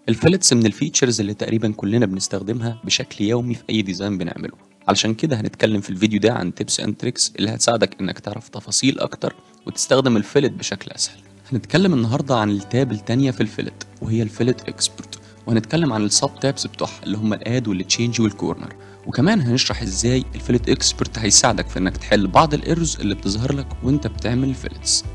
الفيلتس من الفيتشرز اللي تقريبا كلنا بنستخدمها بشكل يومي في اي ديزاين بنعمله علشان كده هنتكلم في الفيديو ده عن تيبس اند تريكس اللي هتساعدك انك تعرف تفاصيل اكتر وتستخدم الفيلت بشكل اسهل هنتكلم النهارده عن التاب التانية في الفيلت وهي الفيلت اكسبرت وهنتكلم عن السب تابس بتوعها اللي هم الاد والتشينج والكورنر وكمان هنشرح ازاي الفيلت اكسبرت هيساعدك في انك تحل بعض الايرورز اللي بتظهر لك وانت بتعمل الفيلتس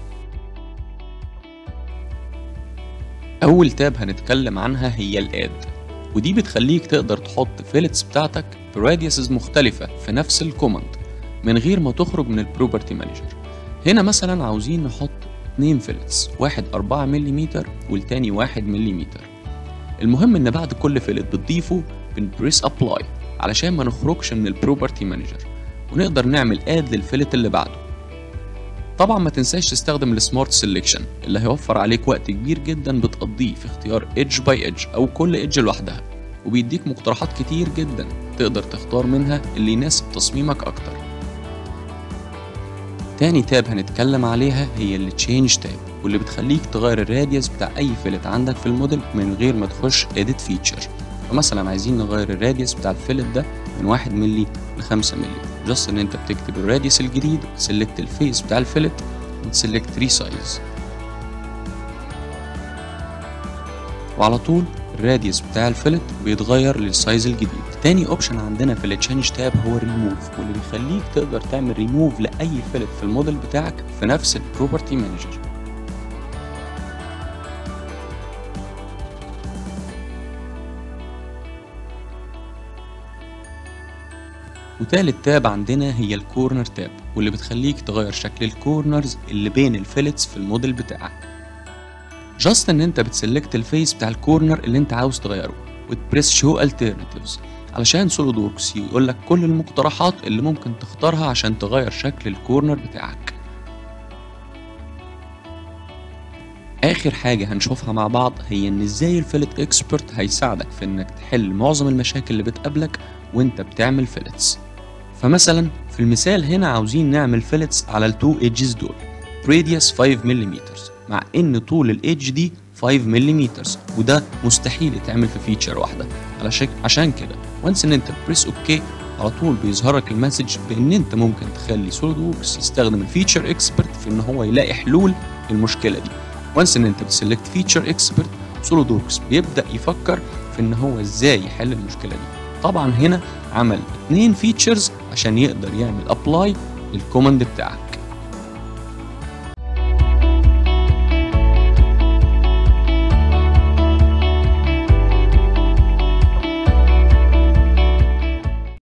أول تاب هنتكلم عنها هي الاد ودي بتخليك تقدر تحط فيلتس بتاعتك براديوسز مختلفة في نفس الكوماند من غير ما تخرج من البروبرتي مانجر هنا مثلا عاوزين نحط اتنين فيلتس واحد أربعة ملم والتاني واحد ملم المهم ان بعد كل فيلت بتضيفه بنبريس ابلاي علشان ما نخرجش من البروبرتي مانجر ونقدر نعمل اد للفيلت اللي بعده طبعا ما تنساش تستخدم السمارت سيلكشن اللي هيوفر عليك وقت كبير جدا بتقضيه في اختيار ايدج باي ايدج او كل ايدج لوحدها وبيديك مقترحات كتير جدا تقدر تختار منها اللي يناسب تصميمك اكتر تاني تاب هنتكلم عليها هي اللي تشينج تاب واللي بتخليك تغير الراديوس بتاع اي فيلت عندك في الموديل من غير ما تخش edit فيتشر فمثلا عايزين نغير الراديوس بتاع الفيلت ده من 1 ملي ل 5 ملي جاست ان انت بتكتب الراديوس الجديد وتسلكت الفيس بتاع الفيلت وتسلكت ريسايز وعلى طول الراديوس بتاع الفيلت بيتغير للسايز الجديد تاني اوبشن عندنا في التشينج تاب هو الريموف واللي بيخليك تقدر تعمل ريموف لاي فيلت في الموديل بتاعك في نفس البروبرتي مانجر وتالت تاب عندنا هي الكورنر تاب واللي بتخليك تغير شكل الكورنرز اللي بين الفيلتس في الموديل بتاعك جاست ان انت بتسلكت الفيس بتاع الكورنر اللي انت عاوز تغيره وتبريس شو alternatives علشان سوليد ووركس يقول لك كل المقترحات اللي ممكن تختارها عشان تغير شكل الكورنر بتاعك اخر حاجة هنشوفها مع بعض هي ان ازاي الفيلت اكسبرت هيساعدك في انك تحل معظم المشاكل اللي بتقابلك وانت بتعمل فيلتس فمثلا في المثال هنا عاوزين نعمل فيلتس على التو ايدجز دول بريديوس 5 ملم مع ان طول الايدج دي 5 ملم وده مستحيل يتعمل في فيتشر واحده علشان عشان كده وانس ان انت بريس اوكي على طول بيظهر لك المسج بان انت ممكن تخلي سوليد ووركس يستخدم الفيتشر اكسبرت في ان هو يلاقي حلول للمشكله دي وانس ان انت بتسلكت فيتشر اكسبرت سوليد ووركس بيبدا يفكر في ان هو ازاي يحل المشكله دي طبعا هنا عمل اتنين فيتشرز عشان يقدر يعمل ابلاي للكوماند بتاعك